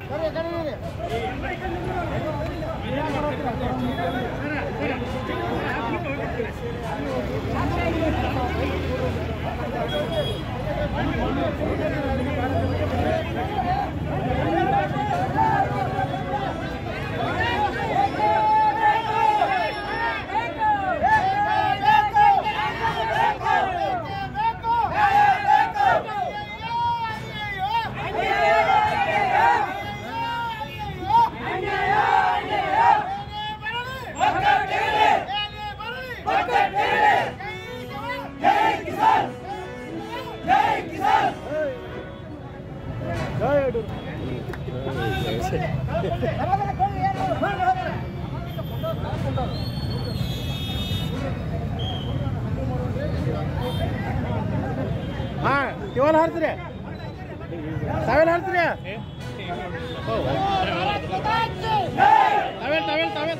ಹಾ ಇವಾಗ ಹಾಡ್ತೀರಿ ತಾವೆಲ್ಲ ಹಾಡ್ತೀರಿ ತಾವೆಲ್ ತಾವೆಲ್ ತಾವೆಲ್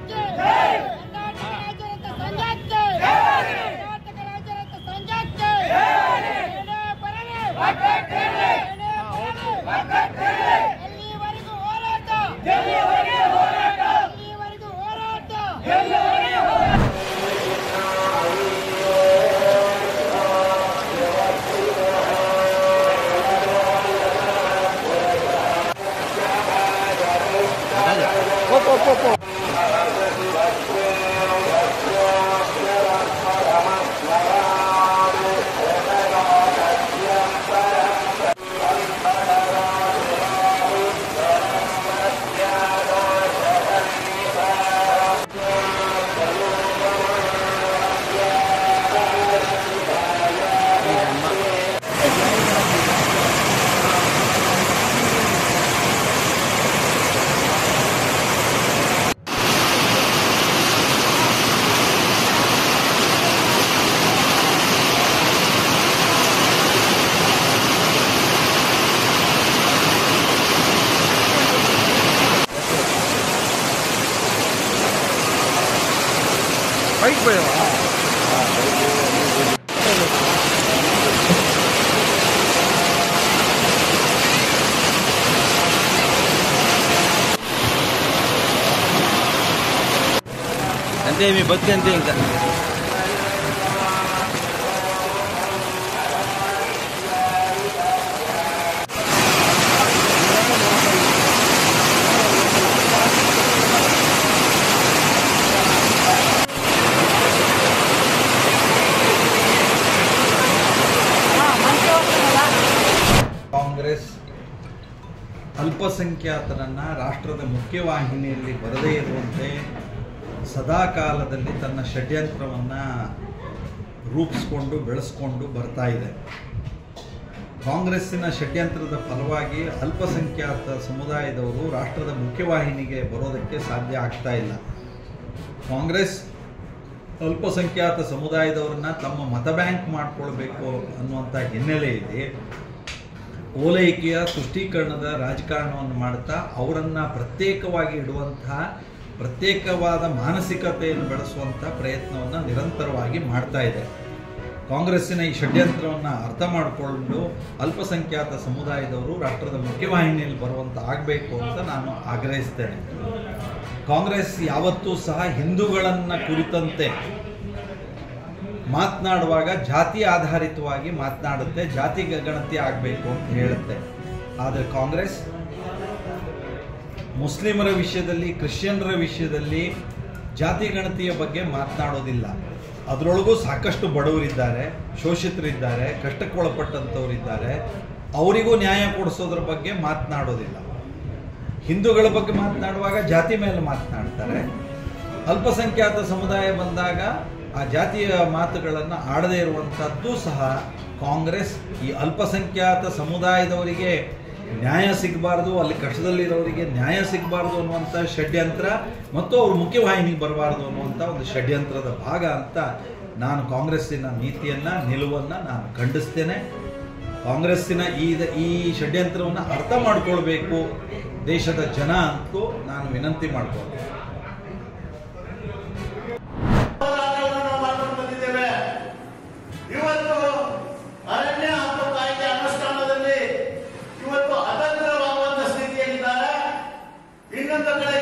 ಎಲ್ಲಿವರೆಗೂ ಹೋರಾಟ ಎಲ್ಲಿವರೆಗೂ ಹೋರಾಟ ಬೈಕ್ ಬೇಡವಾ అంతే మీ బతుకు అంతే ఇంకా ಕಾಂಗ್ರೆಸ್ ಅಲ್ಪಸಂಖ್ಯಾತರನ್ನ ರಾಷ್ಟ್ರದ ಮುಖ್ಯವಾಹಿನಿಯಲ್ಲಿ ಬರದೇ ಇರುವಂತೆ ಸದಾ ಕಾಲದಲ್ಲಿ ತನ್ನ ಷಡ್ಯಂತ್ರವನ್ನು ರೂಪಿಸ್ಕೊಂಡು ಬೆಳೆಸ್ಕೊಂಡು ಬರ್ತಾ ಇದೆ ಕಾಂಗ್ರೆಸ್ಸಿನ ಷಡ್ಯಂತ್ರದ ಫಲವಾಗಿ ಅಲ್ಪಸಂಖ್ಯಾತ ಸಮುದಾಯದವರು ರಾಷ್ಟ್ರದ ಮುಖ್ಯವಾಹಿನಿಗೆ ಬರೋದಕ್ಕೆ ಸಾಧ್ಯ ಆಗ್ತಾ ಇಲ್ಲ ಕಾಂಗ್ರೆಸ್ ಅಲ್ಪಸಂಖ್ಯಾತ ಸಮುದಾಯದವರನ್ನ ತಮ್ಮ ಮತ ಬ್ಯಾಂಕ್ ಮಾಡಿಕೊಳ್ಬೇಕು ಅನ್ನುವಂಥ ಹಿನ್ನೆಲೆಯಲ್ಲಿ ಓಲೈಕೆಯ ತುಷ್ಟೀಕರಣದ ರಾಜಕಾರಣವನ್ನು ಮಾಡ್ತಾ ಅವರನ್ನು ಪ್ರತ್ಯೇಕವಾಗಿ ಇಡುವಂತಹ ಪ್ರತ್ಯೇಕವಾದ ಮಾನಸಿಕತೆಯನ್ನು ಬೆಳೆಸುವಂಥ ಪ್ರಯತ್ನವನ್ನು ನಿರಂತರವಾಗಿ ಮಾಡ್ತಾ ಇದೆ ಕಾಂಗ್ರೆಸ್ಸಿನ ಈ ಷಡ್ಯಂತ್ರವನ್ನು ಅರ್ಥ ಮಾಡಿಕೊಂಡು ಅಲ್ಪಸಂಖ್ಯಾತ ಸಮುದಾಯದವರು ರಾಷ್ಟ್ರದ ಮುಖ್ಯವಾಹಿನಿಯಲ್ಲಿ ಬರುವಂತ ಆಗಬೇಕು ಅಂತ ನಾನು ಆಗ್ರಹಿಸ್ತೇನೆ ಕಾಂಗ್ರೆಸ್ ಯಾವತ್ತೂ ಸಹ ಹಿಂದೂಗಳನ್ನು ಕುರಿತಂತೆ ಮಾತನಾಡುವಾಗ ಜಾತಿ ಆಧಾರಿತವಾಗಿ ಮಾತನಾಡುತ್ತೆ ಜಾತಿ ಗಣತಿ ಆಗಬೇಕು ಅಂತ ಹೇಳುತ್ತೆ ಆದರೆ ಕಾಂಗ್ರೆಸ್ ಮುಸ್ಲಿಮರ ವಿಷಯದಲ್ಲಿ ಕ್ರಿಶ್ಚಿಯನ್ರ ವಿಷಯದಲ್ಲಿ ಜಾತಿ ಗಣತಿಯ ಬಗ್ಗೆ ಮಾತನಾಡೋದಿಲ್ಲ ಅದರೊಳಗೂ ಸಾಕಷ್ಟು ಬಡವರಿದ್ದಾರೆ ಶೋಷಿತರಿದ್ದಾರೆ ಕಷ್ಟಕ್ಕೊಳಪಟ್ಟಂಥವರಿದ್ದಾರೆ ಅವರಿಗೂ ನ್ಯಾಯ ಕೊಡಿಸೋದ್ರ ಬಗ್ಗೆ ಮಾತನಾಡೋದಿಲ್ಲ ಹಿಂದೂಗಳ ಬಗ್ಗೆ ಮಾತನಾಡುವಾಗ ಜಾತಿ ಮೇಲೆ ಮಾತನಾಡ್ತಾರೆ ಅಲ್ಪಸಂಖ್ಯಾತ ಸಮುದಾಯ ಬಂದಾಗ ಆ ಜಾತಿಯ ಮಾತುಗಳನ್ನು ಆಡದೇ ಇರುವಂಥದ್ದು ಸಹ ಕಾಂಗ್ರೆಸ್ ಈ ಅಲ್ಪಸಂಖ್ಯಾತ ಸಮುದಾಯದವರಿಗೆ ನ್ಯಾಯ ಸಿಗಬಾರ್ದು ಅಲ್ಲಿ ಕಷ್ಟದಲ್ಲಿರೋರಿಗೆ ನ್ಯಾಯ ಸಿಗಬಾರ್ದು ಅನ್ನುವಂಥ ಷಡ್ಯಂತ್ರ ಮತ್ತು ಅವರು ಮುಖ್ಯವಾಹಿನಿಗೆ ಬರಬಾರ್ದು ಅನ್ನುವಂಥ ಒಂದು ಷಡ್ಯಂತ್ರದ ಭಾಗ ಅಂತ ನಾನು ಕಾಂಗ್ರೆಸ್ಸಿನ ನೀತಿಯನ್ನು ನಿಲುವನ್ನು ನಾನು ಖಂಡಿಸ್ತೇನೆ ಕಾಂಗ್ರೆಸ್ಸಿನ ಈ ಈ ಷಡ್ಯಂತ್ರವನ್ನು ಅರ್ಥ ಮಾಡ್ಕೊಳ್ಬೇಕು ದೇಶದ ಜನ ಅಂತೂ ನಾನು ವಿನಂತಿ ಮಾಡ್ಕೊಳ್ತೇನೆ ಹೋರಾಟವನ್ನು ಮಾಡ್ಕೊಂಡು ಬಂದಿದ್ದೇವೆ ಇವತ್ತು ಅರಣ್ಯ ಹಕ್ಕು ಕಾಯ್ದೆ ಅನುಷ್ಠಾನದಲ್ಲಿ ಇವತ್ತು ಅತಂತ್ರವಾಗುವಂತ ಸ್ಥಿತಿಯಲ್ಲಿದ್ದಾರೆ ಇನ್ನೊಂದು ಕಡೆ